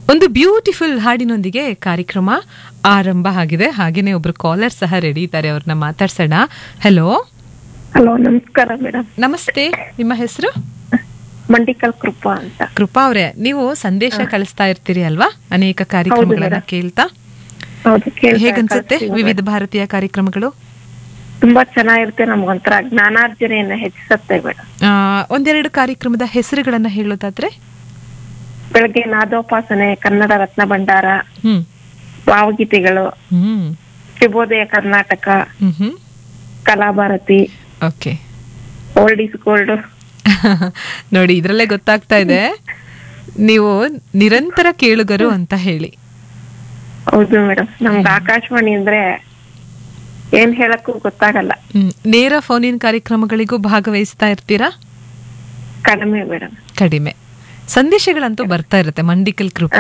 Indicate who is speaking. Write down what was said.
Speaker 1: ಒಂದು ಬ್ಯೂಟಿಫುಲ್ ಹಾಡಿನೊಂದಿಗೆ ಕಾರ್ಯಕ್ರಮ ಆರಂಭ ಆಗಿದೆ ಹಾಗೇನೆ ಒಬ್ರು ಕಾಲರ್ ಸಹ ರೆಡಿ ಇದ್ದಾರೆ ಅವ್ರನ್ನ ಮಾತಾಡ್ಸೋಣ ಹಲೋ
Speaker 2: ಹಲೋ ನಮಸ್ಕಾರ ಮೇಡಮ್
Speaker 1: ನಮಸ್ತೆ ನಿಮ್ಮ ಹೆಸರು
Speaker 2: ಮಂಡಿಕಲ್ ಕೃಪಾ ಅಂತ
Speaker 1: ಕೃಪಾ ಅವರೇ ನೀವು ಸಂದೇಶ ಕಳಿಸ್ತಾ ಇರ್ತೀರಿ ಅಲ್ವಾ ಅನೇಕ ಕಾರ್ಯಕ್ರಮಗಳನ್ನ
Speaker 2: ಮೇಡಮ್.
Speaker 1: ಕೇಳ್ತಾ
Speaker 2: ಹೌದು ಕೇಳ್ತಾ
Speaker 1: ಹೇಗನ್ಸುತ್ತೆ
Speaker 2: ಕಳ್ಸ್ತೀವಿ
Speaker 1: ವಿವಿಧ
Speaker 2: ಮೇಡಮ್.
Speaker 1: ಭಾರತೀಯ ಕಾರ್ಯಕ್ರಮಗಳು
Speaker 2: ತುಂಬಾ ಚೆನ್ನಾಗಿರುತ್ತೆ ನಮ್ಗೊಂಥರ ಜ್ಞಾನಾರ್ಜನೆಯನ್ನ ಹೆಚ್ಚಿಸುತ್ತೆ ಮೇಡಮ್
Speaker 1: ಆ, ಒಂದೆರಡು ಕಾರ್ಯಕ್ರಮದ ಹೆಸರುಗಳನ್ನ ಹೇಳೋದಾದ್ರೆ
Speaker 2: ಬೆಳಗ್ಗೆ ನಾದೋಪಾಸನೆ ಕನ್ನಡ ರತ್ನ ಭಂಡಾರ
Speaker 1: ಹ್ಮ್
Speaker 2: ಭಾವಗೀತೆಗಳು
Speaker 1: ಹ್ಮ್
Speaker 2: ಶುಭೋದಯ ಕರ್ನಾಟಕ
Speaker 1: ಹ್ಮ್ ಹ್ಮ್
Speaker 2: Kalabharati
Speaker 1: okay
Speaker 2: old is gold
Speaker 1: ನೋಡಿ ಇದ್ರಲ್ಲೇ ಗೊತ್ತಾಗ್ತಾ ಇದೆ ನೀವು ನಿರಂತರ ಕೇಳುಗರು ಅಂತ ಹೇಳಿ
Speaker 2: ಹೌದು ಮೇಡಮ್ ನಮ್ಗೆ ಆಕಾಶವಾಣಿ ಅಂದ್ರೆ ಏನ್ ಹೇಳಕ್ಕೂ ಗೊತ್ತಾಗಲ್ಲ
Speaker 1: ಹ್ಮ್. ನೇರ ಫೋನ್ ಇನ್ ಕಾರ್ಯಕ್ರಮಗಳಿಗೂ ಭಾಗವಹಿಸ್ತಾ ಇರ್ತೀರಾ
Speaker 2: ಕಡಿಮೆ ಮೇಡಮ್
Speaker 1: ಕಡಿಮೆ ಸಂದೇಶಗಳಂತೂ ಬರ್ತಾ ಇರುತ್ತೆ ಮಂಡಿಕಲ್ ಕೃಪಾ